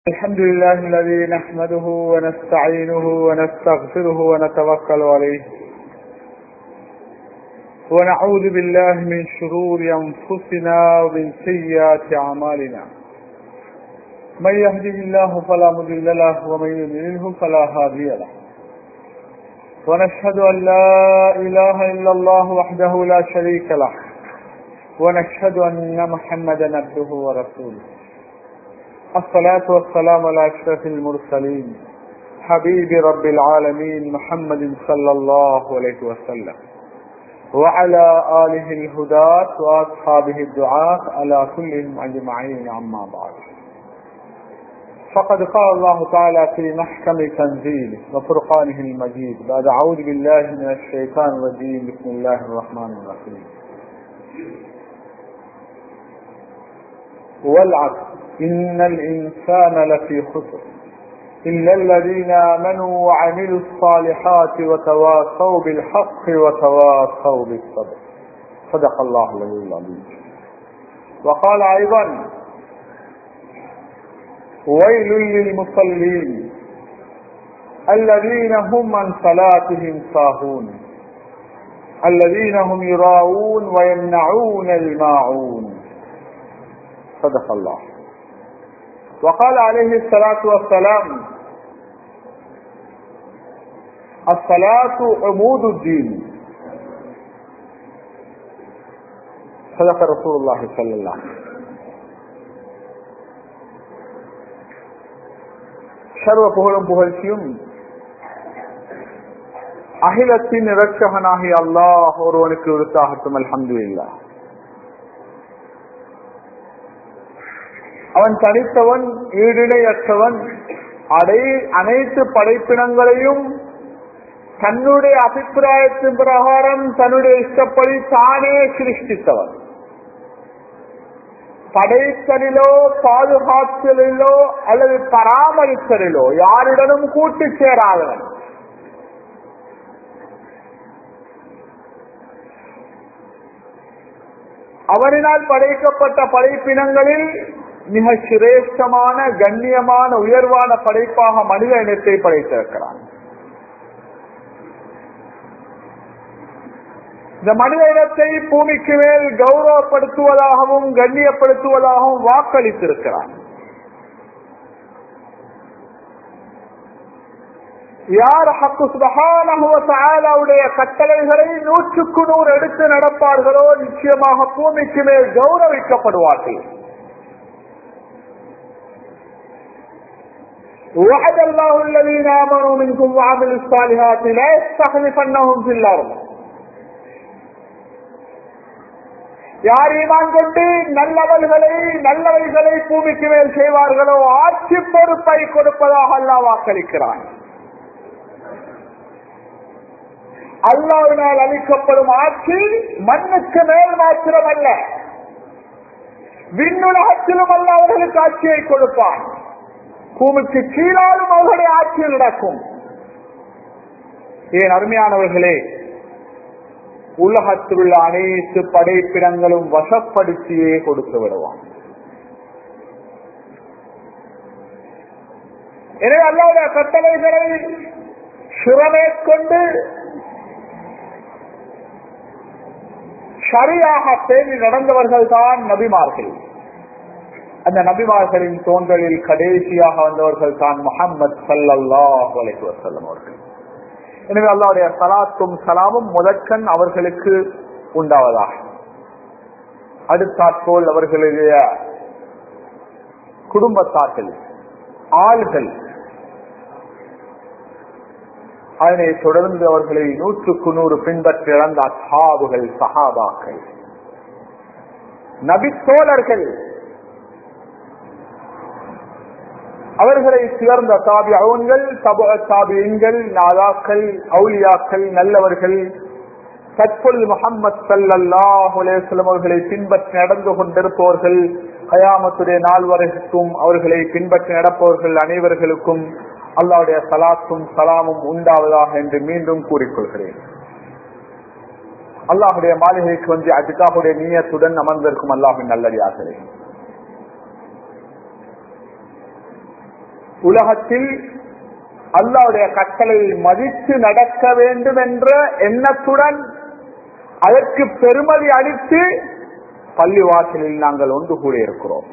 الحمد لله الذي نحمده ونستعينه ونستغفره ونتوكل عليه ونعوذ بالله من شرور أنفسنا ومن سيئات أعمالنا من يهده الله فلا مضل له ومن يضلله فلا هادي له ونشهد أن لا إله إلا الله وحده لا شريك له ونشهد أن محمدا عبده ورسوله الصلاة والسلام على أشرف المرسلين حبيب رب العالمين محمد صلى الله عليه وسلم وعلى آله الهداة وأصحابه الدعاة على كلهم أجمعين عما بعد فقد قال الله تعالى في محكم تنزيله وفرقانه المجيد بعد أعوذ بالله من الشيطان الرجيم بسم الله الرحمن الرحيم والعصر إن الإنسان لفي خسر إلا الذين آمنوا وعملوا الصالحات وتواصوا بالحق وتواصوا بالصبر صدق الله العلي العظيم وقال أيضا ويل للمصلين الذين هم عن صلاتهم ساهون الذين هم يراءون ويمنعون الماعون صدق الله وقال عليه الصلاة والسلام الصلاة عمود الدين صدق رسول الله صلى الله عليه وسلم சர்வ புகழும் புகழ்ச்சியும் அகிலத்தின் இரட்சகனாகி அல்லாஹ் ஒருவனுக்கு விருத்தாகட்டும் அல்ஹம்து இல்லா அவன் தனித்தவன் ஈடிணையற்றவன் அடை அனைத்து படைப்பினங்களையும் தன்னுடைய அபிப்பிராயத்தின் பிரகாரம் தன்னுடைய இஷ்டப்படி தானே சிருஷ்டித்தவன் படைத்தலிலோ பாதுகாத்தலிலோ அல்லது பராமரித்தலிலோ யாருடனும் கூட்டு சேராதவன் அவனினால் படைக்கப்பட்ட படைப்பினங்களில் மிக சிரேஷ்டமான கண்ணியமான உயர்வான படைப்பாக மனித இனத்தை படைத்திருக்கிறான் இந்த மனித இனத்தை பூமிக்கு மேல் கௌரவப்படுத்துவதாகவும் கண்ணியப்படுத்துவதாகவும் வாக்களித்திருக்கிறான் யார் ஹக்குடைய கட்டளைகளை நூற்றுக்கு நூறு எடுத்து நடப்பார்களோ நிச்சயமாக பூமிக்கு மேல் கௌரவிக்கப்படுவார்கள் وعد الله الذين آمنوا منكم وعملوا الصالحات لا يستخلفنهم في الأرض யார் ஈமான் கொண்டு நல்லவர்களை நல்லவைகளை பூமிக்கு மேல் செய்வார்களோ ஆட்சி பொறுப்பை கொடுப்பதாக அல்லாஹ் வாக்களிக்கிறான் அல்லாவினால் அளிக்கப்படும் ஆட்சி மண்ணுக்கு மேல் மாத்திரமல்ல விண்ணுலகத்திலும் அல்ல அவர்களுக்கு ஆட்சியை கொடுப்பான் பூமிக்கு கீழாலும் அவர்களுடைய ஆட்சி நடக்கும் ஏன் அருமையானவர்களே உலகத்தில் உள்ள அனைத்து படைப்பிடங்களும் வசப்படுத்தியே கொடுத்து விடுவான் எனவே அல்லாத கட்டளைகளை சிறமேற்கொண்டு சரியாக பேணி நடந்தவர்கள் தான் நபிமார்கள் அந்த நபிமார்களின் தோன்றலில் கடைசியாக வந்தவர்கள் தான் முகமது சல்லாஹ் அலைஹி வசல்லம் அவர்கள் எனவே அல்லாவுடைய சலாத்தும் சலாமும் முதற்கண் அவர்களுக்கு உண்டாவதாக அடுத்தாற்போல் அவர்களுடைய குடும்பத்தார்கள் ஆள்கள் அதனை தொடர்ந்து அவர்களை நூற்றுக்கு நூறு பின்பற்றி இழந்த அசாபுகள் சஹாபாக்கள் நபித்தோழர்கள் அவர்களை சேர்ந்த தாபி அவன்கள் தாபியன்கள் நாதாக்கள் அவுலியாக்கள் நல்லவர்கள் தற்பொழுது முகமது சல்லாஹ் அலேஸ்லம் அவர்களை பின்பற்றி நடந்து கொண்டிருப்பவர்கள் கயாமத்துடைய நாள் வரைக்கும் அவர்களை பின்பற்றி நடப்பவர்கள் அனைவர்களுக்கும் அல்லாவுடைய சலாத்தும் சலாமும் உண்டாவதாக என்று மீண்டும் கூறிக்கொள்கிறேன் அல்லாஹுடைய மாளிகைக்கு வந்து அதுக்காக நீயத்துடன் அமர்ந்திருக்கும் அல்லாஹின் நல்லடியார்களே உலகத்தில் அல்லாவுடைய கட்டளை மதித்து நடக்க வேண்டும் என்ற எண்ணத்துடன் அதற்கு பெருமதி அளித்து பள்ளிவாசலில் நாங்கள் ஒன்று கூட இருக்கிறோம்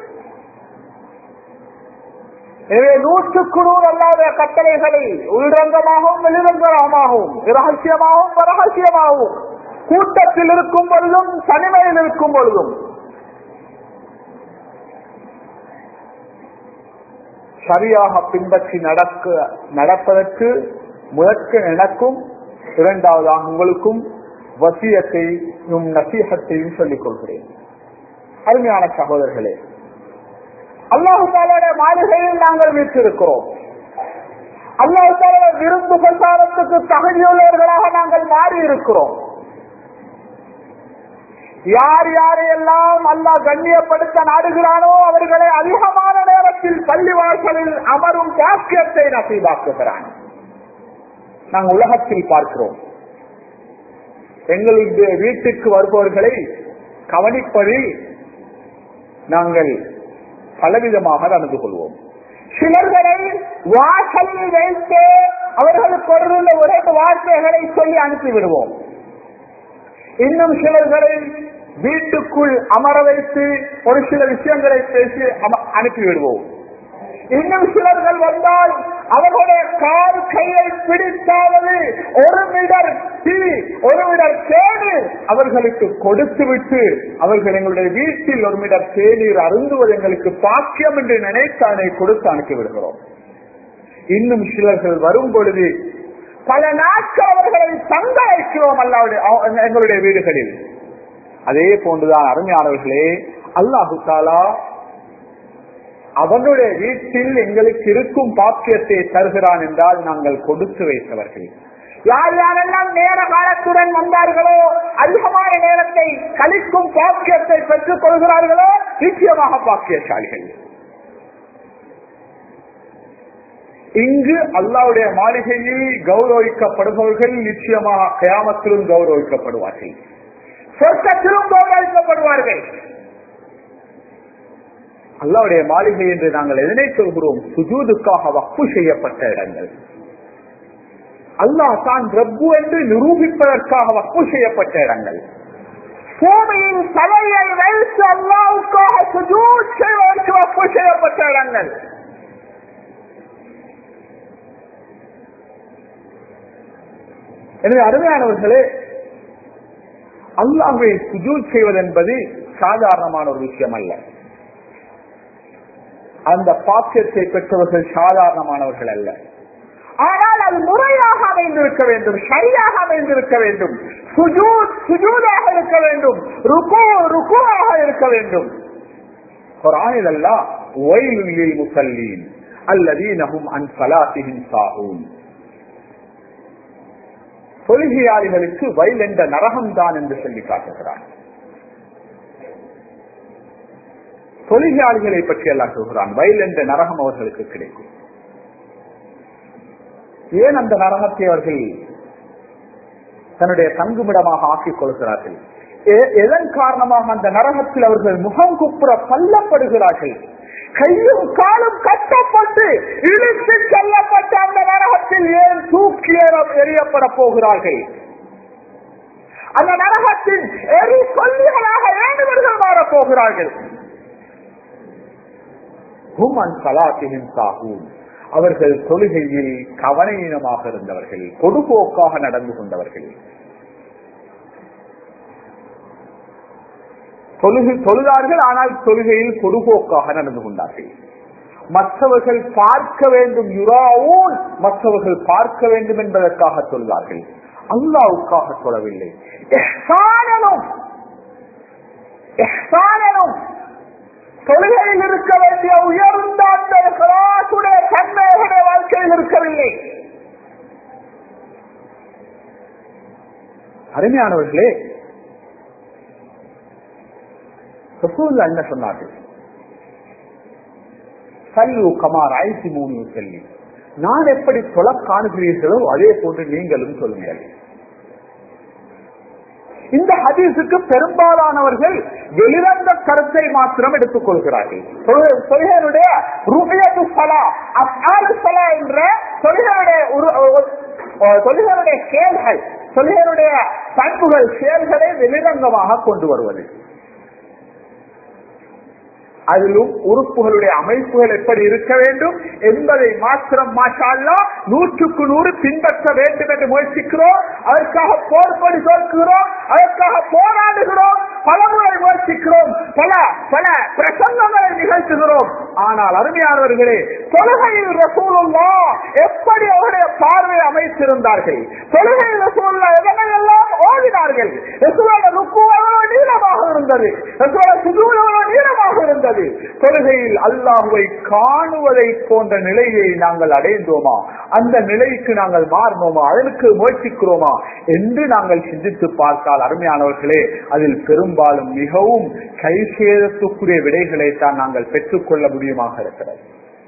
எனவே நூற்றுக்கு நூறு அல்லாவுடைய கட்டளைகளை உள்ரங்கமாகவும் வெளிரங்கமாகவும் இரகசியமாகவும் பரகசியமாகவும் கூட்டத்தில் இருக்கும் பொழுதும் தனிமையில் இருக்கும் பொழுதும் சரியாக பின்பற்றி நடக்க நடப்பதற்கு முதற்கு எனக்கும் இரண்டாவதாக உங்களுக்கும் வசியத்தையும் நசீகத்தையும் சொல்லிக் கொள்கிறேன் அருமையான சகோதரர்களே அல்லாஹு தாலாவுடைய மாளிகையில் நாங்கள் வீற்றிருக்கிறோம் அல்லாஹு தாலாவை விருந்து பிரசாரத்துக்கு தகுதியுள்ளவர்களாக நாங்கள் மாறி இருக்கிறோம் யார் யாரையெல்லாம் அல்லாஹ் கண்ணியப்படுத்த நாடுகிறானோ அவர்களை அதிகமான நேரத்தில் பள்ளிவாசலில் அமரும் பாக்கியத்தை நசீபாக்குகிறான் நாங்கள் உலகத்தில் பார்க்கிறோம் எங்களுடைய வீட்டுக்கு வருபவர்களை கவனிப்பதில் நாங்கள் பலவிதமாக நடந்து கொள்வோம் சிலர்களை வாசலில் வைத்து அவர்களுக்கு ஒரு ஒரே வார்த்தைகளை சொல்லி அனுப்பிவிடுவோம் இன்னும் சிலர்களை வீட்டுக்குள் அமர வைத்து ஒரு சில விஷயங்களை பேசி அனுப்பிவிடுவோம் இன்னும் சிலர்கள் வந்தால் அவர்களுடைய கால் கையை பிடித்தாவது ஒரு மீடர் தீ ஒரு மீடர் தேநீர் அவர்களுக்கு கொடுத்து விட்டு அவர்கள் எங்களுடைய வீட்டில் ஒரு மீடர் தேநீர் அருந்துவது எங்களுக்கு பாக்கியம் என்று நினைத்து அதனை கொடுத்து அனுப்பி விடுகிறோம் இன்னும் சிலர்கள் வரும் பொழுது பல நாட்கள் அவர்களை தங்க வைக்கிறோம் அல்லாவுடைய எங்களுடைய வீடுகளில் அதே போன்றுதான் அருமையானவர்களே அல்லாஹு தாலா அவனுடைய வீட்டில் எங்களுக்கு இருக்கும் பாக்கியத்தை தருகிறான் என்றால் நாங்கள் கொடுத்து வைத்தவர்கள் யார் யாரெல்லாம் நேர காலத்துடன் வந்தார்களோ அதிகமான நேரத்தை கழிக்கும் பாக்கியத்தை பெற்றுக் கொள்கிறார்களோ நிச்சயமாக பாக்கியசாலிகள் இங்கு அல்லாவுடைய மாளிகையில் கௌரவிக்கப்படுபவர்கள் நிச்சயமாக கயாமத்திலும் கௌரவிக்கப்படுவார்கள் சொர்க்கத்திலும் கௌரவிக்கப்படுவார்கள் அல்லாவுடைய மாளிகை என்று நாங்கள் எதனை சொல்கிறோம் சுஜூதுக்காக வப்பு செய்யப்பட்ட இடங்கள் அல்லாஹ் தான் ரப்பு என்று நிரூபிப்பதற்காக வப்பு செய்யப்பட்ட இடங்கள் பூமியின் தலையை வைத்து அல்லாவுக்காக சுஜூத் செய்வதற்கு வப்பு செய்யப்பட்ட இடங்கள் எனவே அருமையானவர்களே அல்லாஹை சுஜூத் செய்வது என்பது சாதாரணமான ஒரு விஷயம் அல்ல அந்த பாக்கியத்தை பெற்றவர்கள் சாதாரணமானவர்கள் அல்ல ஆனால் அது முறையாக அமைந்திருக்க வேண்டும் சரியாக அமைந்திருக்க வேண்டும் சுஜூத் சுஜூதாக இருக்க வேண்டும் ருக்கு ருக்குவாக இருக்க வேண்டும் குரானில் அல்ல ஒயிலுள்ளில் முசல்லீன் அல்லதீனஹும் அன் சலாத்தின் சாகும் தொழுகையாளிகளுக்கு வயல் என்ற நரகம் தான் என்று சொல்லி காட்டுகிறான் தொழுகையாளிகளை பற்றி எல்லாம் சொல்கிறான் வயல் என்ற நரகம் அவர்களுக்கு கிடைக்கும் ஏன் அந்த நரகத்தை அவர்கள் தன்னுடைய தங்குமிடமாக ஆக்கிக் கொள்கிறார்கள் எதன் காரணமாக அந்த நரகத்தில் அவர்கள் முகம் குப்புற தள்ளப்படுகிறார்கள் கையும் காலும் கட்டப்பட்டு இழுத்து செல்லப்பட்ட அந்த நரகத்தில் ஏன் தூக்கி எறியப்பட போகிறார்கள் அந்த நரகத்தின் எரி கொல்லிகளாக ஏன் இவர்கள் மாறப் போகிறார்கள் ஹுமன் சலாத்தின் சாகும் அவர்கள் தொழுகையில் கவனீனமாக இருந்தவர்கள் பொதுபோக்காக நடந்து கொண்டவர்கள் தொழுகை தொழுதார்கள் ஆனால் தொழுகையில் பொதுபோக்காக நடந்து கொண்டார்கள் மற்றவர்கள் பார்க்க வேண்டும் யுராவும் மற்றவர்கள் பார்க்க வேண்டும் என்பதற்காக தொழுதார்கள் அல்லாவுக்காக சொல்லவில்லை தொழுகையில் இருக்க வேண்டிய உயர்ந்த அந்த கலாசுடைய தன்மையுடைய வாழ்க்கையில் இருக்கவில்லை அருமையானவர்களே ரசூல்லா என்ன சொன்னார்கள் சல்லு கமார் ஐசி மூணு செல்லி நான் எப்படி தொலை காணுகிறீர்களோ அதே போன்று நீங்களும் சொல்லுங்கள் இந்த ஹதீஸுக்கு பெரும்பாலானவர்கள் வெளிரங்க கருத்தை மாத்திரம் எடுத்துக் கொள்கிறார்கள் தொழுகை- தொழுகையினுடைய ருஹியத்து ஸலா, அஃஆலு ஸலா என்ற தொழுகையுடைய ஒரு- ஒரு- தொழுகையுடைய செயல்கள் தொழுகையுடைய பண்புகள் செயல்களை வெளிரங்கமாக கொண்டு வருவது அதிலும் உறுப்புகளுடைய அமைப்புகள் எப்படி இருக்க வேண்டும் என்பதை மாத்திரம் மாஷால்லா நூற்றுக்கு நூறு பின்பற்ற வேண்டும் என்று முயற்சிக்கிறோம் அதற்காக போர்படி தோற்கிறோம் அதற்காக போராடுகிறோம் பலமுறை முயற்சிக்கிறோம் பல பல பிரசங்கங்களை நிகழ்த்துகிறோம் ஆனால் அருமையானவர்களே தொழுகையில் ரசூலுல்லா எப்படி அவருடைய பார்வை அமைத்திருந்தார்கள் தொழுகையில் ரசூலுல்லா எதனையெல்லாம் ஓடினார்கள் ரசூலோட ருக்கு எவ்வளவு நீளமாக இருந்தது ரசூலோட சுஜூத் எவ்வளவு நீளமாக இருந்தது தொழுகையில் அல்லாஹுவை காணுவதை போன்ற நிலையை நாங்கள் அடைந்தோமா அந்த நிலைக்கு நாங்கள் மாறினோமா அதற்கு முயற்சிக்கிறோமா என்று நாங்கள் சிந்தித்து பார்த்தால் அருமையானவர்களே அதில் பெரும்பாலும் மிகவும் கை சேதத்துக்குரிய விடைகளை தான் நாங்கள் பெற்றுக்கொள்ள முடியுமாக இருக்கிறது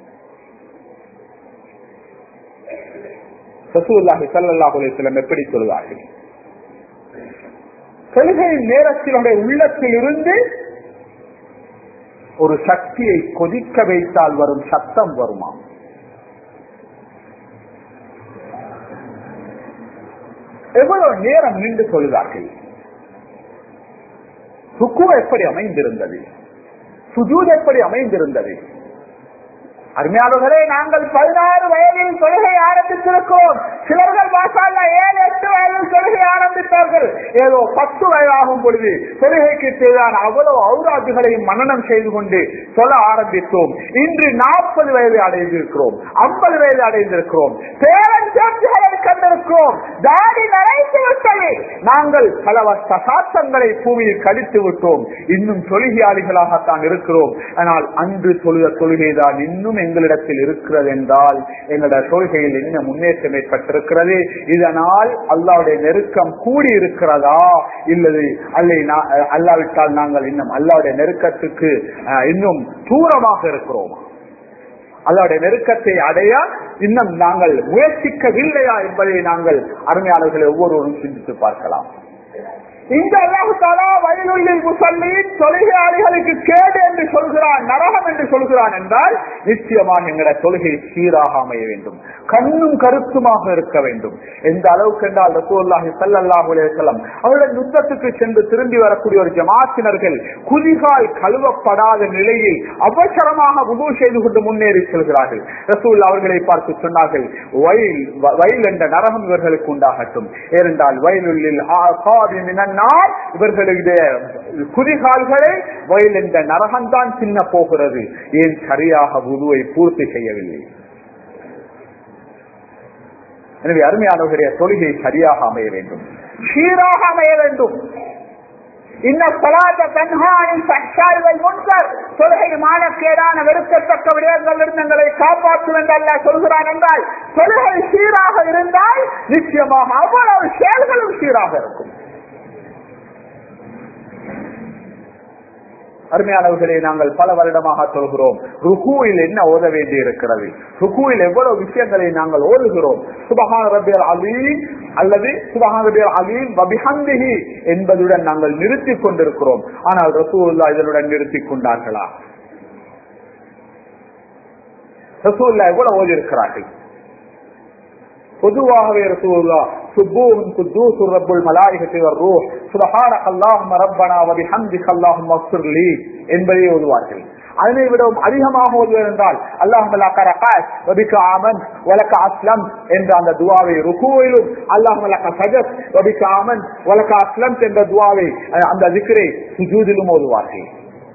ரசூலுல்லாஹி ஸல்லல்லாஹு அலைஹி வஸல்லம் எப்படி சொல்வார்கள் தொழுகையின் நேரத்தில் அவருடைய உள்ளத்தில் இருந்து ஒரு சக்தியை கொதிக்க வைத்தால் வரும் சத்தம் வருமா எவ்வளவு நேரம் நின்று சொல்கிறார்கள் ருக்கு எப்படி அமைந்திருந்தது சுஜூத் எப்படி அமைந்திருந்தது அருமையாளர்களே நாங்கள் பதினாறு வயதில் தொழுகை ஆரம்பித்திருக்கிறோம் சிலர்கள் மாசால ஏழு எட்டு வயதில் தொழுகை ஆரம்பித்தார்கள் ஏதோ பத்து வயதாகும் பொழுது தொழுகைக்கு தேவையான அவ்வளவு ஔராதுகளையும் மனநம் செய்து கொண்டு சொல்ல ஆரம்பித்தோம் இன்று நாற்பது வயது அடைந்திருக்கிறோம் ஐம்பது வயது அடைந்திருக்கிறோம் பேரன் சேர்த்துகளை கண்டிருக்கிறோம் தாடி நரைத்து விட்டது நாங்கள் பல சகாசங்களை பூமியில் கழித்து விட்டோம் இன்னும் தொழுகையாளிகளாகத்தான் இருக்கிறோம் ஆனால் அன்று தொழுத தொழுகைதான் இன்னும் எங்களிடத்தில் இருக்கிறது என்றால் எங்களுடைய தொழுகையில் என்ன முன்னேற்றம் ஏற்பட்டிருக்கிறது இதனால் அல்லாவுடைய நெருக்கம் கூடி இருக்கிறதா இல்லது அல்லை நா- அல்லாவிட்டால் நாங்கள் இன்னும் அல்லாவுடைய நெருக்கத்துக்கு அஹ், இன்னும் தூரமாக இருக்கிறோமா அல்லாவுடைய நெருக்கத்தை அடைய இன்னும் நாங்கள் முயற்சிக்கவில்லையா என்பதை நாங்கள் அருமையாளர்களை ஒவ்வொருவரும் சிந்தித்து பார்க்கலாம் இந்த அல்லாஹு தாலா வயலுள்ளில் முசல்லின் தொழுகையாளிகளுக்கு கேடு என்று சொல்கிறான் நரகம் என்று சொல்கிறான் என்றால் நிச்சயமாக எங்களுடைய தொழுகை சீராக அமைய வேண்டும் கண்ணும் கருத்துமாக இருக்க வேண்டும் எந்த அளவுக்கு என்றால் ரசூல்லாஹி ஸல்லல்லாஹு அலைஹி வஸல்லம் அவருடைய யுத்தத்துக்கு சென்று திரும்பி வரக்கூடிய ஒரு ஜமாத்தினர்கள் குதிகால் கழுவப்படாத நிலையில் அவசரமாக உதவு செய்து கொண்டு முன்னேறி செல்கிறார்கள் ரசூல் அவர்களை பார்த்து சொன்னார்கள் வயல் வ- வயல் என்ற நரகம் இவர்களுக்கு உண்டாகட்டும் ஏனென்றால் வயலுள்ளில் ஆகாதி மினன்னார் இவர்களுடைய குதிகால்களை வயல் என்ற நரகம்தான் சின்ன போகிறது ஏன் சரியாக உதுவை பூர்த்தி செய்யவில்லை எனவே அருமையானவர்களுடைய தொழுகை சரியாக அமைய வேண்டும் சீராக அமைய வேண்டும் இன்ன சலாத்த தன்ஹானில் சச்சாய்கள் முன்கர் தொழுகை மானக்கேடான வெறுக்கத்தக்க விடயங்களிலிருந்து எங்களை காப்பாற்றும் என்று அல்ல சொல்கிறான் என்றால் தொழுகை சீராக இருந்தால் நிச்சயமாக அவ்வளவு செயல்களும் சீராக இருக்கும் அருமையானவர்களே நாங்கள் பல வருடமாக சொல்கிறோம் ருகுவில் என்ன ஓத வேண்டி இருக்கிறது ருகுவில் எவ்வளவு விஷயங்களை நாங்கள் ஓதுகிறோம் சுபஹான் ரபியல் அலீம் அல்லது சுபஹான் ரபியல் அலீம் வபிஹந்திஹி என்பதுடன் நாங்கள் நிறுத்திக் கொண்டிருக்கிறோம் ஆனால் ரசூல்லா இதனுடன் நிறுத்திக் கொண்டார்களா ரசூல்லா எவ்வளவு ஓதி இருக்கிறார்கள் பொதுவாகவே ரசூலுல்லா சுப்பூஹும் குத்தூசு ரப்புல் மலாயிகத்தி வர்ரூஹ் சுபஹானக அல்லாஹும்ம ரப்பனா வ பிஹம்திக அல்லாஹும்ம அக்ஃபிர் லீ என்பதை ஓதுவார்கள் அதனை விடவும் அதிகமாக ஓதுவது என்றால் அல்லாஹும்ம லக ரகஅத் வ பிக ஆமன் வ லக அஸ்லம் என்ற அந்த துஆவை ருகூவிலும் அல்லாஹும்ம லக சஜத் வ பிக ஆமன் வ லக அஸ்லம் என்ற துஆவை அஹ், அந்த திக்ரை சுஜூதிலும் ஓதுவார்கள்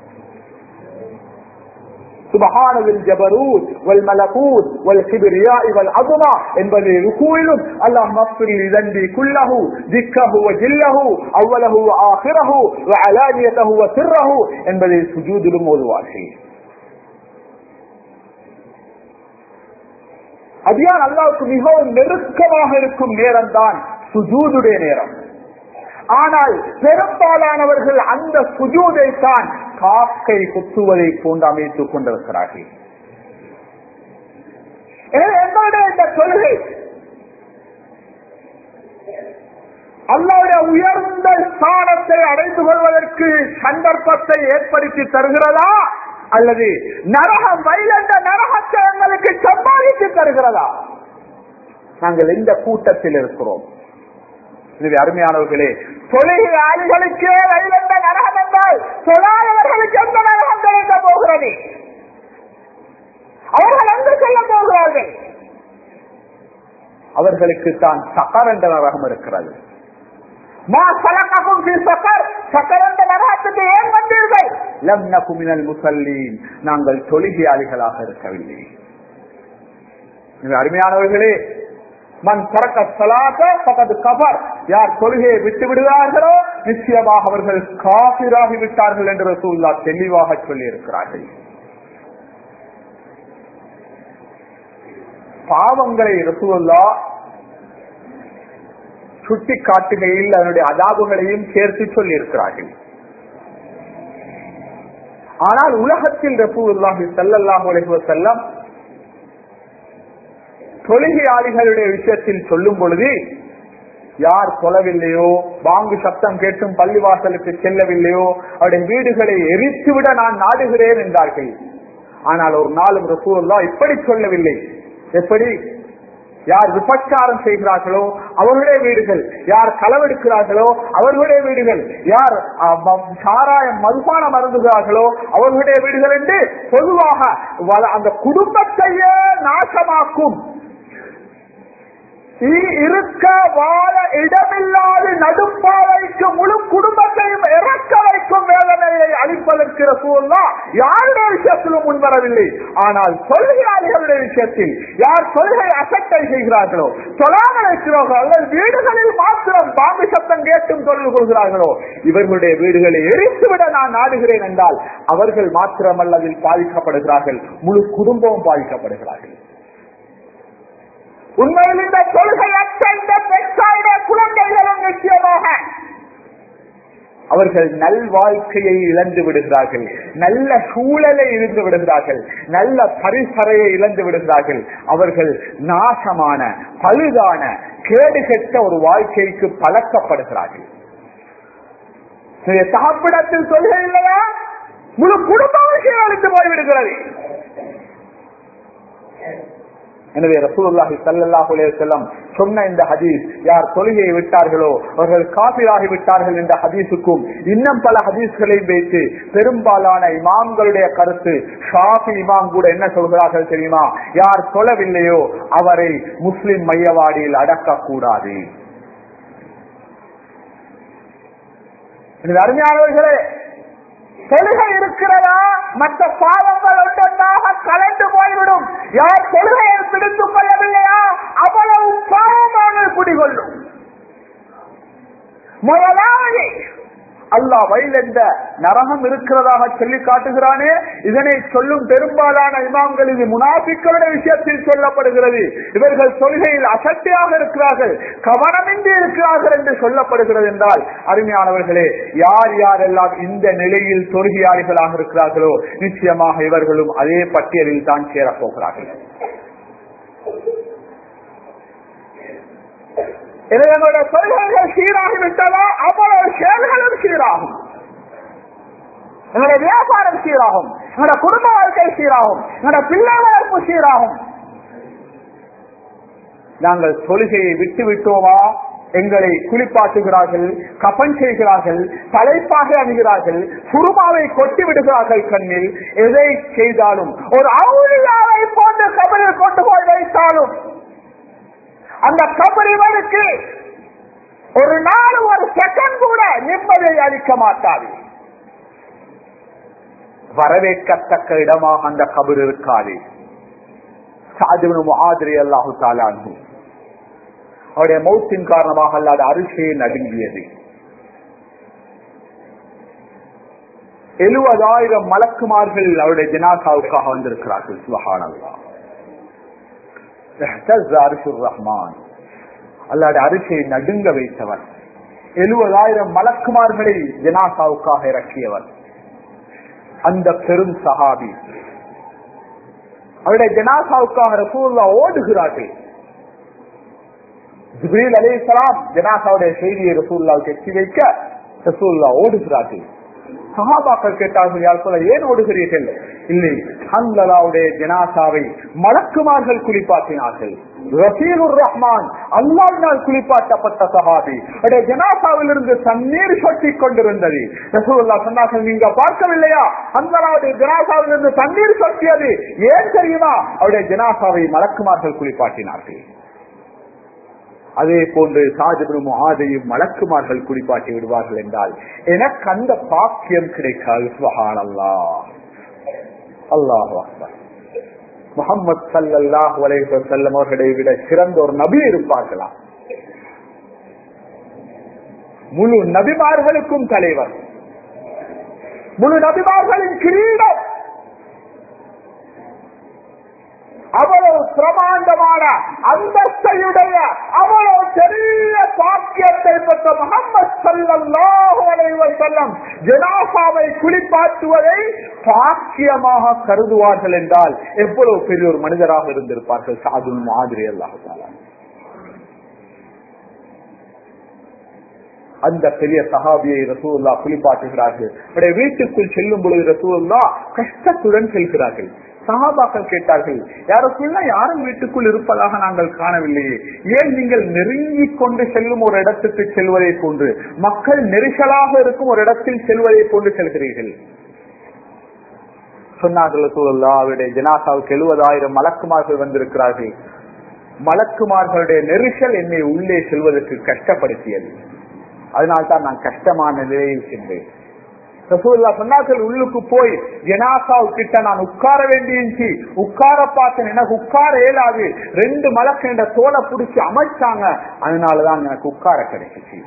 سبحان ذي الجبروت والملكوت والكبرياء والعظمة என்பதை ருகூவிலும் அல்லாஹ் மஃபிர் லி ذنبي كله ذكره وجله أوله وآخره وعلانيته وسره என்பதை சுஜூதிலும் ஓதுவார்கள் அதியான் அல்லாவுக்கு மிகவும் நெருக்கமாக இருக்கும் நேரம் தான் சுஜூதுடைய நேரம் ஆனால் பெரும்பாலானவர்கள் அந்த சுஜூதை தான் காக்கை குத்துவதை போன்று அமைத்துக் கொண்டிருக்கிறார்கள் எனவே எங்களுடைய இந்த தொழுகை அல்லாவுடைய உயர்ந்த ஸ்தானத்தை அடைந்து கொள்வதற்கு சந்தர்ப்பத்தை ஏற்படுத்தி தருகிறதா அல்லது நரகம் வைலண்ட நரகத்தை எங்களுக்கு சம்பாதித்து தருகிறதா நாங்கள் எந்த கூட்டத்தில் இருக்கிறோம் இது அருமையானவர்களே தொழில் ஆளுகளுக்கே வைலண்ட நரகம் என்றால் தொழாதவர்களுக்கு எந்த நரகம் கிடைக்க போகிறது அவர்கள் எங்கு செல்ல போகிறார்கள் அவர்களுக்கு தான் சக்கர் என்ற நரகம் இருக்கிறது மா சலக்ககும் ஃபி சக்கர் சக்கர் என்ற நரகத்துக்கு ஏன் வந்தீர்கள் லம் நகு மினல் முஸல்லீன் நாங்கள் தொழுகையாளிகளாக இருக்கவில்லை இது அருமையானவர்களே மண் பறக்க சலாத்த பகது கபர் யார் தொழுகையை விட்டு விடுகிறார்களோ நிச்சயமாக அவர்கள் காபிராகி விட்டார்கள் என்று ரசூல்லா தெளிவாக சொல்லி இருக்கிறார்கள் பாவங்களை ரசூல்லா சுட்டி காட்டுகையில் அதனுடைய அதாபுகளையும் சேர்த்து சொல்லி இருக்கிறார்கள் ஆனால் உலகத்தில் ரசூல்லாஹி சல்லல்லாஹு அலைஹி வஸல்லம் தொழுகையாளிகளுடைய விஷயத்தில் சொல்லும் பொழுது யார் தொழவில்லையோ பாங்கு சத்தம் கேட்டும் பள்ளிவாசலுக்கு செல்லவில்லையோ அவருடைய வீடுகளை எரித்துவிட நான் நாடுகிறேன் என்றார்கள் ஆனால் ஒரு நாளும் ரசூல்லா இப்படி சொல்லவில்லை எப்படி யார் விபச்சாரம் செய்கிறார்களோ அவர்களுடைய வீடுகள் யார் களவெடுக்கிறார்களோ அவர்களுடைய வீடுகள் யார் அஹ், ம- சாராயம் மதுபானம் அருந்துகிறார்களோ அவர்களுடைய வீடுகள் என்று பொதுவாக வ- அந்த குடும்பத்தையே நாசமாக்கும் இ- இருக்க வாழ இடமில்லாது நடுப்பாலைக்கு முழு குடும்பத்தையும் இறக்க வைக்கும் வேதனையை அளிப்பதற்கு ரசூல்லா யாருடைய விஷயத்திலும் முன்வரவில்லை ஆனால் தொழுகையாளிகளுடைய விஷயத்தில் யார் தொழுகை அசட்டை செய்கிறார்களோ தொழாமல் இருக்கிறார்களோ அல்லது வீடுகளில் மாத்திரம் பாம்பு சத்தம் கேட்டும் தொழில் கொள்கிறார்களோ இவர்களுடைய வீடுகளை எரித்துவிட நான் நாடுகிறேன் என்றால் அவர்கள் மாத்திரமல்ல அதில் பாதிக்கப்படுகிறார்கள் முழு குடும்பமும் பாதிக்கப்படுகிறார்கள் உண்மையில் இந்த கொள்கையற்ற இந்த பெற்றாருடைய குழந்தைகளும் நிச்சயமாக அவர்கள் நல் வாழ்க்கையை இழந்து விடுகிறார்கள் நல்ல சூழலை இழந்து விடுகிறார்கள் நல்ல பரிசரையை இழந்து விடுகிறார்கள் அவர்கள் நாசமான பழுதான கேடுகெட்ட ஒரு வாழ்க்கைக்கு பழக்கப்படுகிறார்கள் சாப்பிடத்தில் சொல்கை இல்லையா முழு குடும்ப விஷயம் அழித்து போய்விடுகிறது எனவே ரசூலுல்லாஹி ஸல்லல்லாஹு அலைஹி வஸல்லம் சொன்ன இந்த ஹதீஸ் யார் தொழுகையை விட்டார்களோ அவர்கள் காபிராகி விட்டார்கள் என்ற ஹதீஸுக்கும் இன்னும் பல ஹதீஸ்களை வைத்து பெரும்பாலான இமாம்களுடைய கருத்து ஷாஃபி இமாம் கூட என்ன சொல்கிறார்கள் தெரியுமா யார் தொழவில்லையோ அவரை முஸ்லிம் மையவாடியில் அடக்கக்கூடாது இது அருமையானவர்களே தொழுகை இருக்கிறதா மற்ற பாவங்கள் ஒன்றொன்றாக கலந்து போய்விடும் யார் தொழுகையை பிடித்துக் கொள்ளவில்லையா அவ்வளவு பாவமாக குடிகொள்ளும் முதலாவது அல்லாஹ் வயலெந்த நரகம் இருக்கிறதாக சொல்லி காட்டுகிறானே இதனை சொல்லும் பெரும்பாலான இமாம்கள் இது முனாபிக்களுடைய விஷயத்தில் சொல்லப்படுகிறது இவர்கள் தொழுகையில் அசட்டையாக இருக்கிறார்கள் கவனமின்றி இருக்கிறார்கள் என்று சொல்லப்படுகிறது என்றால் அருமையானவர்களே யார் யாரெல்லாம் இந்த நிலையில் தொழுகையாளிகளாக இருக்கிறார்களோ நிச்சயமாக இவர்களும் அதே பட்டியலில் தான் சேரப்போகிறார்கள் எனவே எங்களுடைய கொள்கைகள் சீராகிவிட்டதா அவ்வளவு செயல்களும் சீராகும் எங்களுடைய வியாபாரம் சீராகும் எங்களுடைய குடும்ப வாழ்க்கை சீராகும் எங்களுடைய பிள்ளை வளர்ப்பு சீராகும் நாங்கள் தொழுகையை விட்டு விட்டோமா எங்களை குளிப்பாட்டுகிறார்கள் கபன் செய்கிறார்கள் தலைப்பாக அணுகிறார்கள் குருமாவை கொட்டி விடுகிறார்கள் கண்ணில் எதை செய்தாலும் ஒரு அவுளியாவை போன்று கபலில் கொண்டு போய் வைத்தாலும் அந்த கபரிவனுக்கு ஒரு நாள் ஒரு செகண்ட் கூட நிம்மதியை அளிக்க மாட்டாது வரவேற்கத்தக்க இடமாக அந்த கபர் இருக்காது மாதிரி அல்லாஹு தாலானு அவருடைய மௌத்தின் காரணமாக அல்லாத அரிசியை நடுங்கியது எழுபதாயிரம் மலக்குமார்கள் அவருடைய ஜனாசாவுக்காக வந்திருக்கிறார்கள் சுபஹானல்லா ரஹ்மான் அல்லாட அரிசியை நடுங்க வைத்தவர் எழுபதாயிரம் மலக்குமார்களை ஜனாசாவுக்காக இறக்கியவர் அந்த பெரும் சஹாபி அவருடைய ஜனாசாவுக்காக ரசூல்லா ஓடுகிறார்கள் ஜிப்ரீல் அலைஹிஸ்ஸலாம் ஜனாசாவுடைய செய்தியை ரசூல்லாவுக்கு எட்டி வைக்க ரசூல்லா ஓடுகிறார்கள் சஹாபாக்கள் கேட்டார்கள் யார் சொல்ல ஏன் ஓடுகிறீர்கள் இல்லை ஹன்லலாவுடைய ஜனாசாவை மலக்குமார்கள் குளிப்பாட்டினார்கள் ரசீலுர் ரஹ்மான் அல்லாவினால் குளிப்பாட்டப்பட்ட சஹாபி அவருடைய ஜனாசாவில் இருந்து தண்ணீர் சொட்டி கொண்டிருந்தது ரசூல்லா சொன்னார்கள் நீங்க பார்க்கவில்லையா ஹன்லலாவுடைய ஜனாசாவில் இருந்து தண்ணீர் சொட்டியது ஏன் தெரியுமா அவருடைய ஜனாசாவை மலக்குமார்கள் குளிப்பாட்டினார்கள் அதே போன்று சாஜிபுரம் ஆதையும் மலக்குமார்கள் குளிப்பாட்டி விடுவார்கள் என்றால் எனக்கு அந்த பாக்கியம் கிடைக்காது சுபஹான் அல்லா அல்லாஹ் முகமது சல்லாஹ் செல்லம் அவர்களை விட சிறந்த ஒரு நபி இருப்பார்களா முழு நபிமார்களுக்கும் தலைவர் முழு நபிமார்களின் கிரீடம் அவ்வளவு பிரமாண்டமான அந்தஸ்தையுடைய அவ்வளவு பெரிய பாக்கியத்தை பெற்ற முகமது சல்லாஹு அலைவர் செல்லம் ஜனாசாவை குளிப்பாட்டுவதை பாக்கியமாக கருதுவார்கள் என்றால் எவ்வளவு பெரிய ஒரு மனிதராக இருந்திருப்பார்கள் சாதுல் மாதிரி அல்லாஹால அந்த பெரிய சஹாபியை ரசூல்லா குளிப்பாட்டுகிறார்கள் அவருடைய வீட்டுக்குள் செல்லும் பொழுது ரசூல்லா கஷ்டத்துடன் செல்கிறார்கள் சகாபாக்கள் கேட்டார்கள் யாருக்குள்ள யாரும் வீட்டுக்குள் இருப்பதாக நாங்கள் காணவில்லையே ஏன் நீங்கள் நெருங்கிக் கொண்டு செல்லும் ஒரு இடத்துக்கு செல்வதை போன்று மக்கள் நெரிசலாக இருக்கும் ஒரு இடத்தில் செல்வதை போன்று செல்கிறீர்கள் சொன்னார்கள் சூழல்லா அவருடைய ஜனாசாவுக்கு எழுபதாயிரம் மலக்குமார்கள் வந்திருக்கிறார்கள் மலக்குமார்களுடைய நெரிசல் என்னை உள்ளே செல்வதற்கு கஷ்டப்படுத்தியது அதனால்தான் நான் கஷ்டமான நிலையில் சென்றேன் ரசூல்லா சொன்னார்கள் உள்ளுக்கு போய் ஜனாசாவு கிட்ட நான் உட்கார வேண்டியிருந்துச்சு உட்கார பார்த்தேன் எனக்கு உட்கார இயலாது ரெண்டு மலக்கு என்ற தோலை பிடிச்சி அமைச்சாங்க அதனாலதான் எனக்கு உட்கார கிடைச்சிச்சு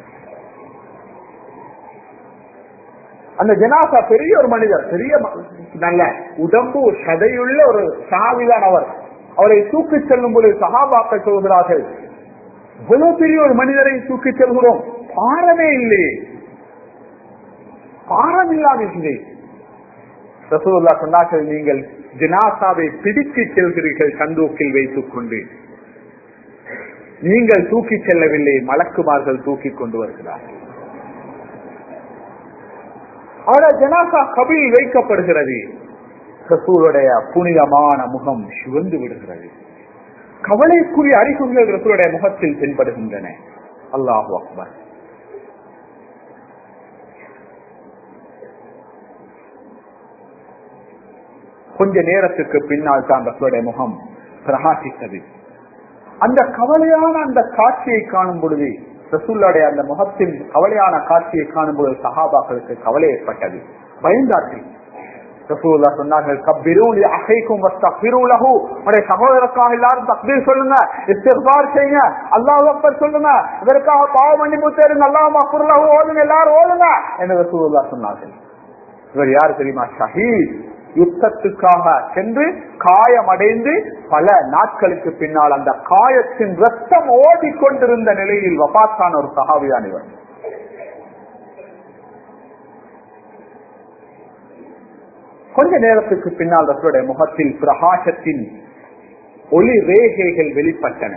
அந்த ஜனாசா பெரிய ஒரு மனிதர் பெரிய நல்ல உடம்பு சதையுள்ள ஒரு சாவிதான் அவர் அவரை தூக்கி செல்லும் பொழுது சகாபாக்கள் சொல்கிறார்கள் இவ்வளவு பெரிய ஒரு மனிதரை தூக்கி செல்கிறோம் பாரமே இல்லையே பாரம் இல்லாதீர்களே ரசூல்லா சொன்னார்கள் நீங்கள் ஜினாசாவை பிடித்து செல்கிறீர்கள் சந்தூக்கில் வைத்துக் கொண்டு நீங்கள் தூக்கி செல்லவில்லை மலக்குமார்கள் தூக்கி கொண்டு வருகிறார்கள் அவருடைய ஜனாசா கபில் வைக்கப்படுகிறது ரசூலுடைய புனிதமான முகம் சிவந்து விடுகிறது கவலைக்குரிய அறிகுறிகள் ரசூலுடைய முகத்தில் தென்படுகின்றன அல்லாஹு அக்பர் கொஞ்ச நேரத்துக்கு பின்னால் தான் ரசூலுடைய முகம் பிரகாசித்தது அந்த கவலையான அந்த காட்சியை காணும் பொழுது ரசூல்லாடைய அந்த முகத்தின் கவலையான காட்சியை காணும் பொழுது சஹாபாக்களுக்கு கவலை ஏற்பட்டது பயந்தார்கள் ரசூல்லா சொன்னார்கள் கப்பிரூலி அகைக்கும் வஸ்தக்பிரூலஹு உடைய சகோதரருக்காக எல்லாரும் தக்பீர் சொல்லுங்க இஸ்திக்பார் செய்யுங்க அல்லாஹ் அக்பர் சொல்லுங்க இதற்காக பாவ மன்னிப்பு தேடுங்க அல்லாஹ் மக்ஃபுர்லஹு ஓதுங்க எல்லாரும் ஓதுங்க என்று ரசூலுல்லா சொன்னார்கள் இவர் யார் தெரியுமா ஷஹீத் யுத்தத்துக்காக சென்று காயமடைந்து பல நாட்களுக்கு பின்னால் அந்த காயத்தின் ரத்தம் ஓடிக்கொண்டிருந்த நிலையில் வபாத்தான ஒரு சகாவியான் இவர் கொஞ்ச நேரத்துக்கு பின்னால் ரசூலுடைய முகத்தில் பிரகாசத்தின் ஒளி ரேகைகள் வெளிப்பட்டன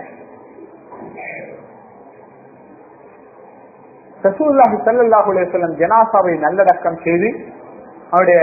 ரசூல்லாஹி சல்லாஹூ அலையம் ஜனாசாவை நல்லடக்கம் செய்து அவருடைய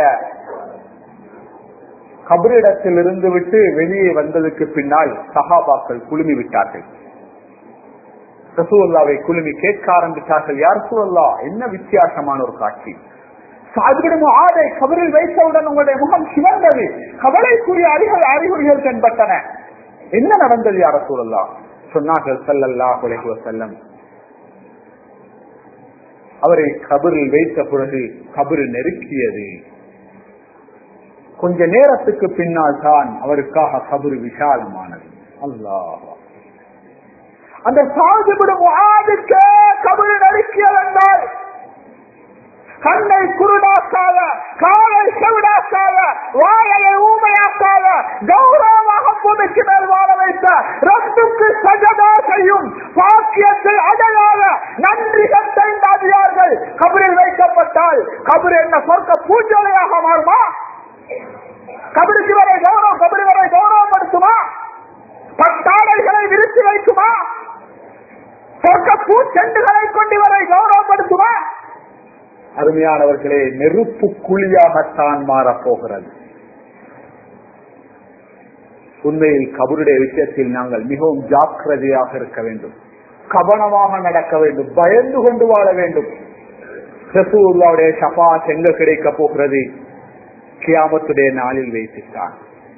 கபரிடத்தில் இருந்து விட்டு வெளியே வந்ததுக்கு பின்னால் சஹாபாக்கள் குழுமி விட்டார்கள் ரசூல்லாவை குழுமி கேட்க ஆரம்பித்தார்கள் யார் சூழல்லா என்ன வித்தியாசமான ஒரு காட்சி சாதிவிடும் ஆடை கபரில் வைத்தவுடன் உங்களுடைய முகம் சிவந்தது கவலைக்குரிய அறிகள் அறிகுறிகள் தென்பட்டன என்ன நடந்தது யார சூழல்லா சொன்னார்கள் சல்லல்லா குலைகுவ செல்லம் அவரை கபரில் வைத்த பிறகு கபரு நெருக்கியது கொஞ்ச நேரத்துக்கு பின்னால் தான் அவருக்காக கபரு விசாலமானது அல்லாஹ் அந்த சாதிவிடும் ஆதுக்கு கபரு நெருக்கியதென்றால் கண்ணை குருடாக்காத காலை செவிடாக்காத வாழையை ஊமையாக்காத கௌரவமாக பூமிக்கு மேல் வாழ வைத்த ரத்துக்கு சஜதா செய்யும் பாக்கியத்தை அடையாத நன்றி கட்டைந்தாதியார்கள் கபரில் வைக்கப்பட்டால் கபர் என்ன சொர்க்க பூஜையாக மாறுமா கபருக்கு வரை கௌரவம் கபரி வரை கௌரவப்படுத்துமா பட்டாடைகளை விரித்து வைக்குமா பூச்செண்டுகளை கொண்டு இவரை கௌரவப்படுத்துவார் அருமையானவர்களே நெருப்பு குழியாகத்தான் மாறப்போகிறது உண்மையில் கபருடைய விஷயத்தில் நாங்கள் மிகவும் ஜாக்கிரதையாக இருக்க வேண்டும் கவனமாக நடக்க வேண்டும் பயந்து கொண்டு வாழ வேண்டும் ரசூல்லாவுடைய ஷபாத் எங்க கிடைக்க போகிறது கியாமத்துடைய நாளில் வைத்துத்தான்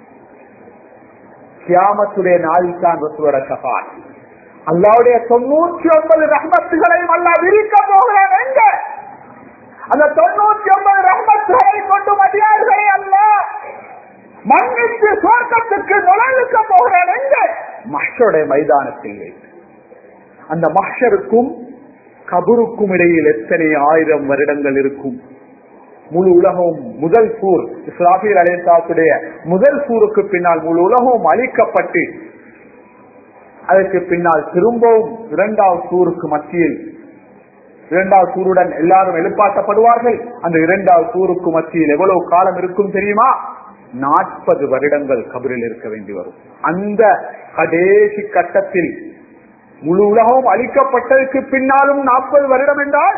கியாமத்துடைய நாளில் தான் ரசூலோட ஷபாத் அல்லாவுடைய தொண்ணூற்றி ஒன்பது ரஹ்மத்துகளையும் அல்லா விரிக்க போகிறான் எங்க அந்த தொண்ணூற்றி ஒன்பது ரஹ்மத்துகளை கொண்டு மதியார்களை அல்ல மன்னித்து சுவர்க்கத்துக்கு நுழைவிக்க போகிறான் எங்க மஷருடைய மைதானத்தில் வைத்து அந்த மஷருக்கும் கபருக்கும் இடையில் எத்தனை ஆயிரம் வருடங்கள் இருக்கும் முழு உலகம் முதல் சூர் இஸ்லாமியர் அலேசாத்துடைய முதல் சூருக்கு பின்னால் முழு உலகம் அழிக்கப்பட்டு அதற்கு பின்னால் திரும்பவும் இரண்டாவது சூருக்கு மத்தியில் இரண்டாவது சூருடன் எல்லாரும் எழுப்பாட்டப்படுவார்கள் அந்த இரண்டாவது சூருக்கு மத்தியில் எவ்வளவு காலம் இருக்கும் தெரியுமா நாற்பது வருடங்கள் கபரில் இருக்க வேண்டி வரும் அந்த கடைசி கட்டத்தில் முழு உலகம் அளிக்கப்பட்டதற்கு பின்னாலும் நாற்பது வருடம் என்றால்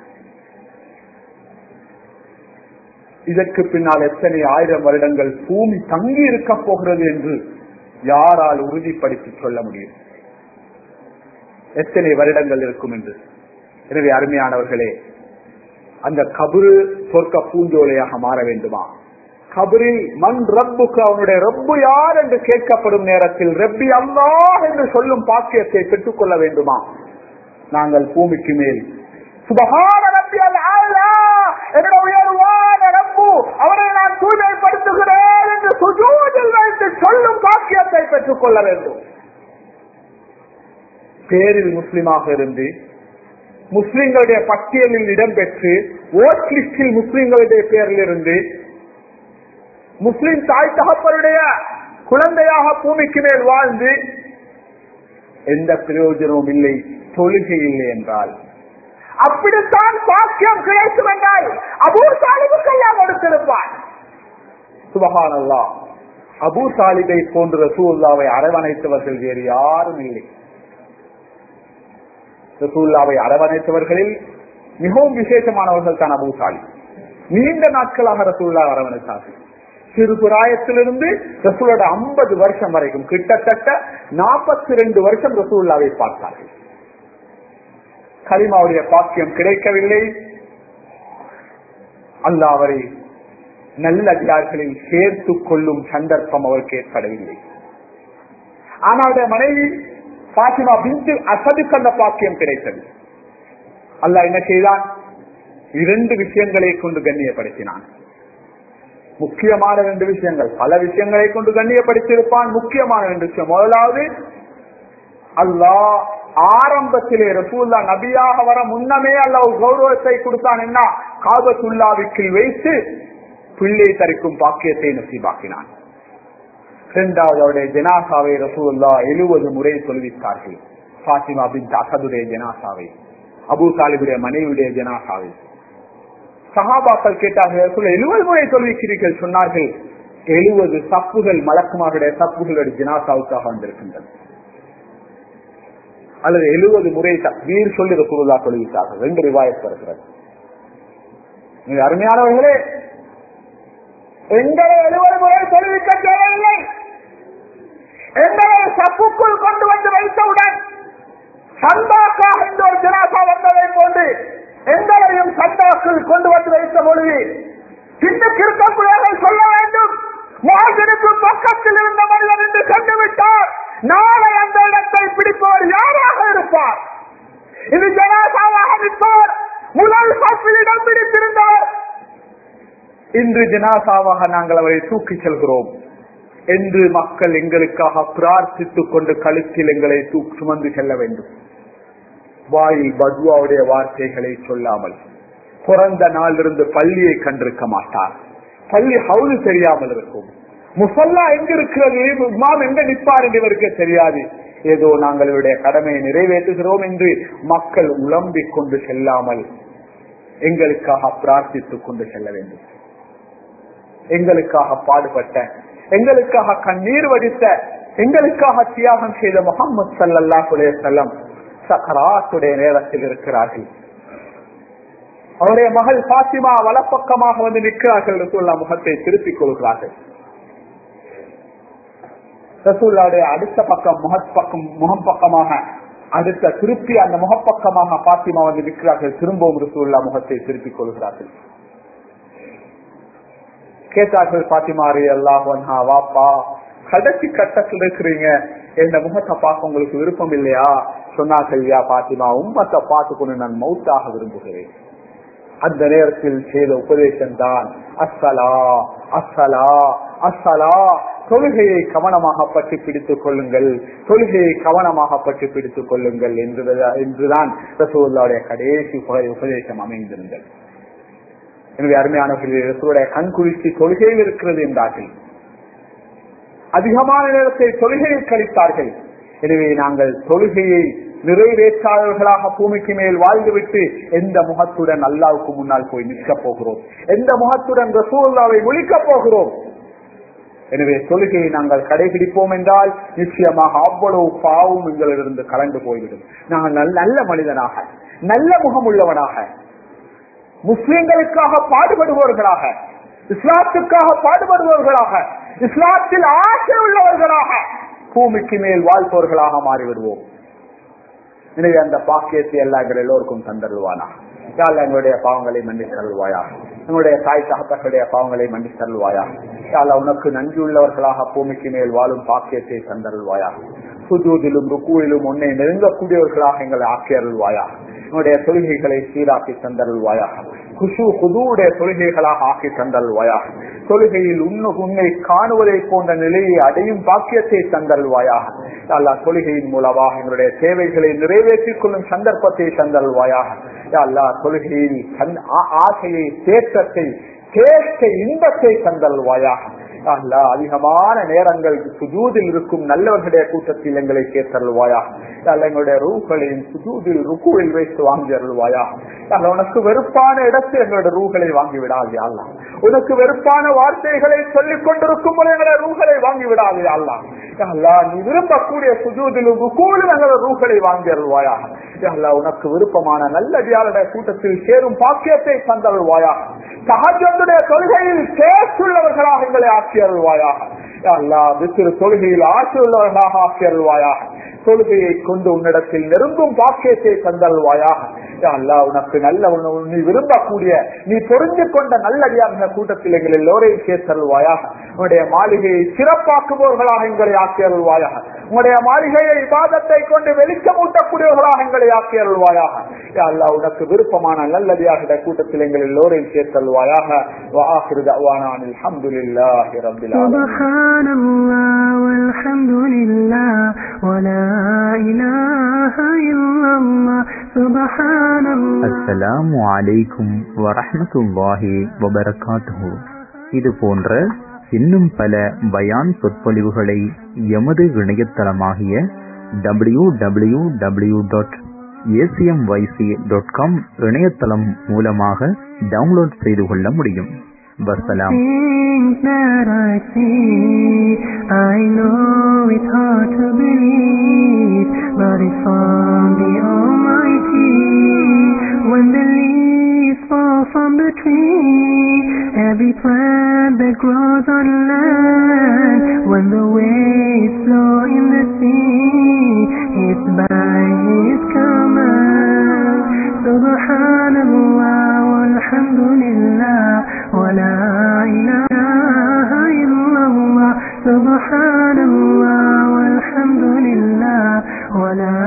இதற்கு பின்னால் எத்தனை ஆயிரம் வருடங்கள் பூமி தங்கி இருக்க போகிறது என்று யாரால் உறுதிப்படுத்தி சொல்ல முடியும் எத்தனை வருடங்கள் இருக்கும் என்று எனவே அருமையானவர்களே அந்த கபரு சொர்க்க பூஞ்சோலையாக மாற வேண்டுமா கபரில் மண் ரப்புக்கு அவனுடைய ரப்பு யார் என்று கேட்கப்படும் நேரத்தில் ரப்பி அல்லா என்று சொல்லும் பாக்கியத்தை பெற்றுக் கொள்ள வேண்டுமா நாங்கள் பூமிக்கு மேல் சுபகான ரப்பி அல்லா என்னுடைய உயர்வான ரப்பு அவரை நான் தூய்மைப்படுத்துகிறேன் என்று சுஜூதில் வைத்து சொல்லும் பாக்கியத்தை பெற்றுக் கொள்ள வேண்டும் பேரில் முஸ்லிமாக இருந்து முஸ்லிம்களுடைய பட்டியலில் இடம்பெற்று ஓட் லிஸ்டில் முஸ்லிம்களுடைய பேரில் இருந்து முஸ்லிம் தாய் தகப்பருடைய குழந்தையாக பூமிக்கு மேல் வாழ்ந்து எந்த பிரயோஜனமும் இல்லை தொழுகை இல்லை என்றால் அப்படித்தான் பாக்கியம் கிடைக்கும் என்றால் அபூ சாலிபுக்கு எல்லாம் கொடுத்திருப்பார் சுபகானல்லா அபூ சாலிபை போன்ற ரசூல்லாவை அரவணைத்தவர்கள் வேறு யாரும் இல்லை ரசூல்லாவை அரவணைத்தவர்களில் மிகவும் விசேஷமானவர்கள் தான் அபூ சாலிப் நீண்ட நாட்களாக ரசூல்லா அரவணைத்தார்கள் சிறு பிராயத்திலிருந்து ரசூலோட ஐம்பது வருஷம் வரைக்கும் கிட்டத்தட்ட நாற்பத்தி ரெண்டு வருஷம் ரசூல்லாவை பார்த்தார்கள் கலிமாவுடைய பாக்கியம் கிடைக்கவில்லை அல்ல அவரை நல்லடியார்களில் சேர்த்துக் கொள்ளும் சந்தர்ப்பம் அவருக்கு ஏற்படவில்லை ஆனால் மனைவி பாத்திமா பிந்து அசதுக்கு அந்த பாக்கியம் கிடைத்தது அல்ல என்ன செய்தான் இரண்டு விஷயங்களை கொண்டு கண்ணியப்படுத்தினான் முக்கியமான ரெண்டு விஷயங்கள் பல விஷயங்களை கொண்டு கண்ணியப்படுத்தியிருப்பான் முக்கியமான ரெண்டு விஷயம் முதலாவது அல்லாஹ் ஆரம்பத்திலே ரசூல்லா நபியாக வர முன்னமே அல்ல ஒரு கௌரவத்தை கொடுத்தான் என்ன காபத்துல்லாவுக்கு வைத்து பிள்ளை தரிக்கும் பாக்கியத்தை நசீபாக்கினான் இரண்டாவது அவருடைய ஜனாசாவை ரசூல்லா எழுபது முறை சொல்வித்தார்கள் பாத்திமா பின் அசதுடைய ஜனாசாவை அபு சாலிபுடைய மனைவியுடைய ஜனாசாவை சகாபாக்கள் கேட்டார்கள் எழுபது முறை சொல்விக்கிறீர்கள் சொன்னார்கள் எழுபது சப்புகள் மலக்குமாருடைய சப்புகளுடைய ஜினாசாவுக்காக வந்திருக்கின்றன அல்லது எழுபது முறை வீர் சொல்லி ரசூலுல்லா சொல்லிவிட்டார்கள் ரெண்டு ரிவாயத் வருகிறது மிக அருமையானவர்களே எங்களை எழுபது முறை சொல்லிவிக்க தேவையில்லை எங்களை சப்புக்குள் கொண்டு வந்து வைத்தவுடன் சந்தாக்கா என்ற ஒரு ஜனாசா வந்ததை போன்று எங்களையும் சந்தாக்குள் கொண்டு வந்து வைத்த பொழுது பின்னுக்கு இருக்கக்கூடியவர்கள் சொல்ல வேண்டும் மாதிருக்கு பக்கத்தில் இருந்த மனிதன் என்று கண்டுவிட்டார் நாளை அந்த இடத்தை பிடிப்பவர் யாராக இருப்பார் இது ஜனாசாவாக நிற்பவர் முதல் பப்பில் இடம் பிடித்திருந்தவர் இன்று ஜனாசாவாக நாங்கள் அவரை தூக்கி செல்கிறோம் என்று மக்கள் எங்களுக்காக பிரார்த்தித்துக் கொண்டு கழுத்தில் எங்களை தூக்கி சுமந்து செல்ல வேண்டும் வாயில் பத்வாவுடைய வார்த்தைகளை சொல்லாமல் பிறந்த நாளிலிருந்து பள்ளியை கண்டிருக்க மாட்டார் பள்ளி ஹவுது தெரியாமல் இருக்கும் முசல்லா எங்க இருக்கிறது இமாம் எங்க நிற்பார் என்று இவருக்கு தெரியாது ஏதோ நாங்களுடைய கடமையை நிறைவேற்றுகிறோம் என்று மக்கள் உழம்பிக் கொண்டு செல்லாமல் எங்களுக்காக பிரார்த்தித்துக் கொண்டு செல்ல வேண்டும் எங்களுக்காக பாடுபட்ட எங்களுக்காக கண்ணீர் வடித்த எங்களுக்காக தியாகம் செய்த முகமது சல்லல்லா செல்லம் சக்கராத்துடைய நேரத்தில் இருக்கிறார்கள் அவருடைய மகள் பாத்திமா வலப்பக்கமாக வந்து நிற்கிறார்கள் ரசூல்லா முகத்தை திருப்பிக் கொள்கிறார்கள் ரசூல்லாவுடைய அடுத்த பக்கம் முகப்பக்கம் முகம் பக்கமாக அடுத்த திருப்பி அந்த முகப்பக்கமாக பாத்திமா வந்து நிற்கிறார்கள் திரும்பவும் ரசூல்லா முகத்தை திருப்பிக் கொள்கிறார்கள் கேட்டார்கள் பாத்திமாரி அல்லாஹா வாப்பா கடைசி கட்டத்தில் இருக்கிறீங்க இந்த முகத்தை பார்க்க உங்களுக்கு விருப்பம் இல்லையா சொன்னார்கள் யா பாத்திமா உம்மத்தை பார்த்துக்கொண்டு நான் மௌத்தாக விரும்புகிறேன் அந்த நேரத்தில் செய்த உபதேசம் தான் அஸ்ஸலா அஸ்ஸலா அஸ்ஸலா தொழுகையை கவனமாக பற்றி பிடித்துக் கொள்ளுங்கள் தொழுகையை கவனமாக பற்றி பிடித்துக் கொள்ளுங்கள் என்றுதான் ரசூல்லாவுடைய கடைசி உபதேசம் அமைந்திருந்தது எனவே அருமையானவர்கள் ரசூலுடைய கண் குளிர்ச்சி தொழுகையில் இருக்கிறது என்றார்கள் அதிகமான நேரத்தை தொழுகையில் கழித்தார்கள் எனவே நாங்கள் தொழுகையை நிறைவேற்றாதவர்களாக பூமிக்கு மேல் வாழ்ந்துவிட்டு எந்த முகத்துடன் அல்லாவுக்கு முன்னால் போய் நிற்க போகிறோம் எந்த முகத்துடன் ரசூல்லாவை ஒழிக்க போகிறோம் எனவே தொழுகையை நாங்கள் கடைபிடிப்போம் என்றால் நிச்சயமாக அவ்வளவு பாவம் எங்களிலிருந்து கலந்து போய்விடும் நாங்கள் நல்ல மனிதனாக நல்ல முகம் உள்ளவனாக முஸ்லிம்களுக்காக பாடுபடுபவர்களாக இஸ்லாத்துக்காக பாடுபடுபவர்களாக இஸ்லாத்தில் ஆசை உள்ளவர்களாக பூமிக்கு மேல் வாழ்பவர்களாக மாறிவிடுவோம் எனவே அந்த பாக்கியத்தை எல்லா எங்கள் எல்லோருக்கும் தந்தருவானா யாழ் எங்களுடைய பாவங்களை மன்னித்து தருவாயா எங்களுடைய தாய் தகப்பர்களுடைய பாவங்களை மன்னித்து தருவாயா யாழ் உனக்கு நன்றி உள்ளவர்களாக பூமிக்கு மேல் வாழும் பாக்கியத்தை தந்தருள்வாயா சுஜூதிலும் ருக்குவிலும் உன்னை நெருங்கக்கூடியவர்களாக எங்களை ஆக்கி அருள்வாயா உன்னுடைய தொழுகைகளை சீராக்கி தந்தருள்வாயா குஷு குதுவுடைய தொழுகைகளாக ஆக்கி தந்தருள்வாயா தொழுகையில் உன்னு உன்னை காணுவதை போன்ற நிலையை அடையும் பாக்கியத்தை தந்தருள்வாயாக அல்லா தொழுகையின் மூலமாக எங்களுடைய தேவைகளை நிறைவேற்றிக் கொள்ளும் சந்தர்ப்பத்தை தந்தருள்வாயாக அல்லா தொழுகையில் ஆசையை தேற்றத்தை கேட்க இன்பத்தை தந்தருள்வாயாக அல்லா அதிகமான நேரங்கள் சுஜூதில் இருக்கும் நல்லவர்களுடைய கூட்டத்தில் எங்களை சேர்த்தருள்வாயா அல்ல எங்களுடைய ரூகளையும் சுஜூதில் ருக்குவில் வைத்து வாங்கி அருள்வாயா அல்ல உனக்கு வெறுப்பான இடத்தில் எங்களுடைய ரூகளை வாங்கி விடாதே அல்ல உனக்கு வெறுப்பான வார்த்தைகளை சொல்லிக் கொண்டிருக்கும் போது எங்களுடைய ரூகளை வாங்கி விடாதே அல்ல அல்லா நீ விரும்பக்கூடிய சுஜூதிலும் ருக்குவிலும் எங்களுடைய ரூகளை வாங்கி அருள்வாயா அல்லா உனக்கு விருப்பமான நல்லடியாருடைய கூட்டத்தில் சேரும் பாக்கியத்தை தந்தருள்வாயா சகஜத்துடைய தொழுகையில் கேட்டுள்ளவர்களாக எங்களை ஆக்கி அருள்வாயாக அல்லா வித்திரு தொழுகையில் ஆட்சி உள்ளவர்களாக ஆக்கி அருள்வாயாக தொழுகையை கொண்டு உன்னிடத்தில் நெருங்கும் பாக்கியத்தை தந்தல்வாயாக அல்லா உனக்கு நல்ல நீ விரும்பக்கூடிய நீ பொருந்தி கொண்ட நல்லடியாக கூட்டத்தில் எங்கள் எல்லோரையும் சேர்த்தருள்வாயாக உன்னுடைய மாளிகையை சிறப்பாக்குபவர்களாக எங்களை ஆக்கி அருள்வாயாக உன்னுடைய மாளிகையை விவாதத்தை கொண்டு வெளிச்சமூட்டக்கூடியவர்களாக எங்களை ஆக்கி அருள்வாயாக அல்லா உனக்கு விருப்பமான நல்லடியாக கூட்டத்தில் எங்கள் எல்லோரையும் சேர்த்தருள்வாயாக وآخر دعوانا عن الحمد لله رب العالمين سبحان الله والحمد لله ولا إله إلا الله سبحان الله அஸ்ஸலாமு அலைக்கும் வரஹ்மத்துல்லாஹி வபரகாத்துஹு இது போன்ற இன்னும் பல பயான் சொற்பொழிவுகளை எமது இணையதளமாகிய W W W dot ACMYC dot com இணையதளம் மூலமாக டவுன்லோட் செய்து கொள்ள முடியும் வசலாம் Things that I see, I know it's hard to believe, but it's from the Almighty. When the leaves fall from the tree, every plant that grows on land, when the waves flow in the sea, it's by His command. Subhanallah, walhamdulillah, wa la ilaha illallah. Subhanallah, walhamdulillah, wa la